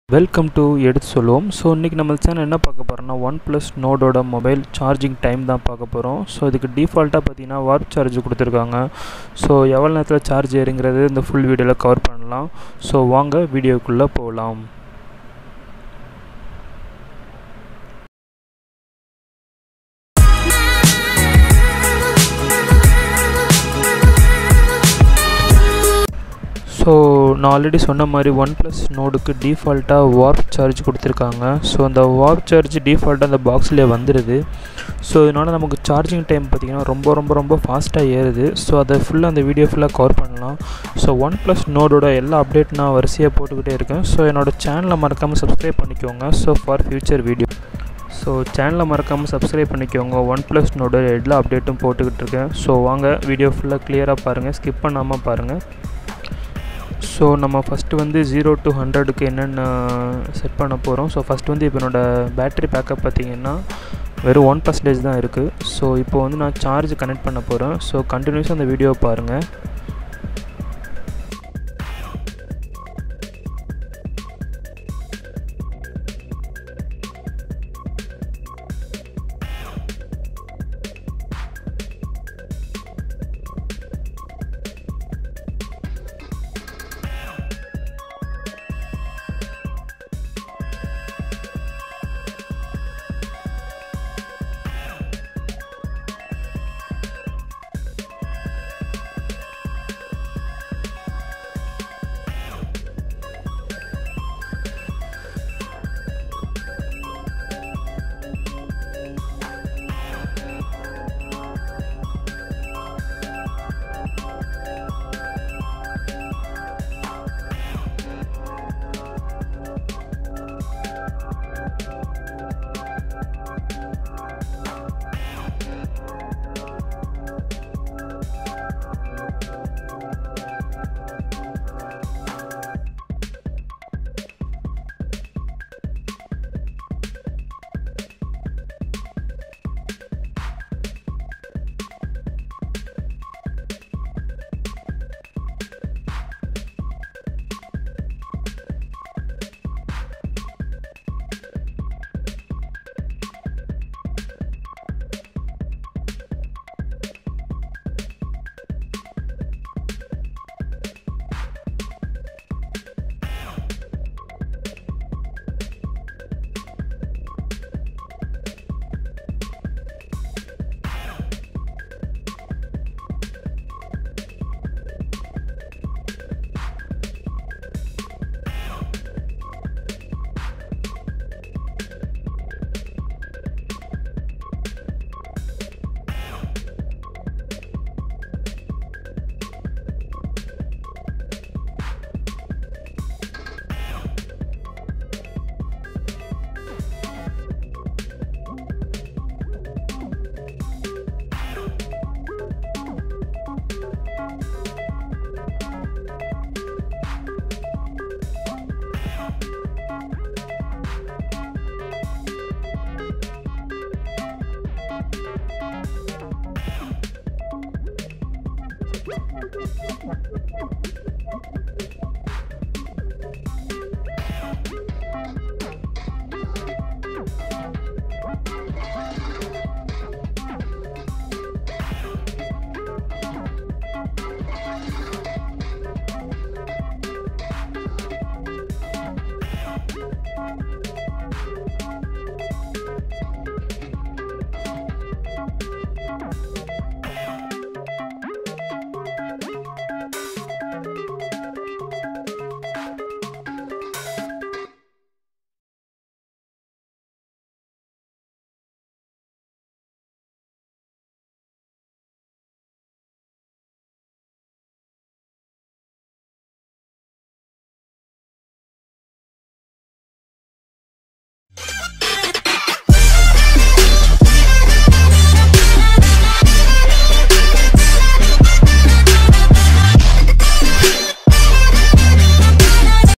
welcome to எடுத்து சொல்லுவோம் so இன்றைக்கி நம்ம சேனல் என்ன பார்க்க போகிறோம்னா ஒன் ப்ளஸ் நோடோட மொபைல் சார்ஜிங் டைம் தான் பார்க்க போகிறோம் ஸோ இதுக்கு டிஃபால்ட்டாக பார்த்தீங்கன்னா வார்ப் சார்ஜ் கொடுத்துருக்காங்க ஸோ எவ்வளோ நேரத்தில் சார்ஜ் ஏறுங்கிறது இந்த ஃபுல் வீடியோவில் கவர் பண்ணலாம் ஸோ வாங்க வீடியோக்குள்ளே போகலாம் ஸோ நான் ஆல்ரெடி சொன்ன மாதிரி ஒன் ப்ளஸ் நோடுக்கு டிஃபால்ட்டாக வார்ப் சார்ஜ் கொடுத்துருக்காங்க ஸோ அந்த வார்ப் சார்ஜ் டிஃபால்ட்டாக அந்த பாக்ஸ்லேயே வந்துடுது ஸோ இதனால் நமக்கு சார்ஜிங் டைம் பார்த்திங்கன்னா ரொம்ப ரொம்ப ரொம்ப ஃபாஸ்ட்டாக ஏறுது ஸோ அதை ஃபுல்லாக அந்த வீடியோ ஃபுல்லாக கவர் பண்ணலாம் ஸோ ஒன் ப்ளஸ் நோடோட எல்லா அப்டேட் நான் வரிசையாக போட்டுக்கிட்டே இருக்கேன் ஸோ என்னோடய சேனலை மறக்காமல் சப்ஸ்கிரைப் பண்ணிக்கோங்க so for future video so சேனலை மறக்காமல் சப்ஸ்கிரைப் பண்ணிக்கோங்க ஒன் ப்ளஸ் நோட எல்லா அப்டேட்டும் போட்டுக்கிட்டு இருக்கேன் ஸோ வாங்க வீடியோ ஃபுல்லாக கிளியராக பாருங்கள் ஸ்கிப் பண்ணாமல் பாருங்கள் ஸோ நம்ம ஃபஸ்ட்டு வந்து ஜீரோ டு ஹண்ட்ரடுக்கு என்னென்ன செட் பண்ண போகிறோம் ஸோ ஃபஸ்ட்டு வந்து இப்போ என்னோடய பேட்டரி பேக்கப் பார்த்திங்கன்னா வெறும் ஒன் பர்சன்டேஜ் தான் இருக்குது ஸோ இப்போ வந்து நான் சார்ஜ் கனெக்ட் பண்ண போகிறேன் ஸோ கண்டினியூஸாக அந்த வீடியோ பாருங்கள்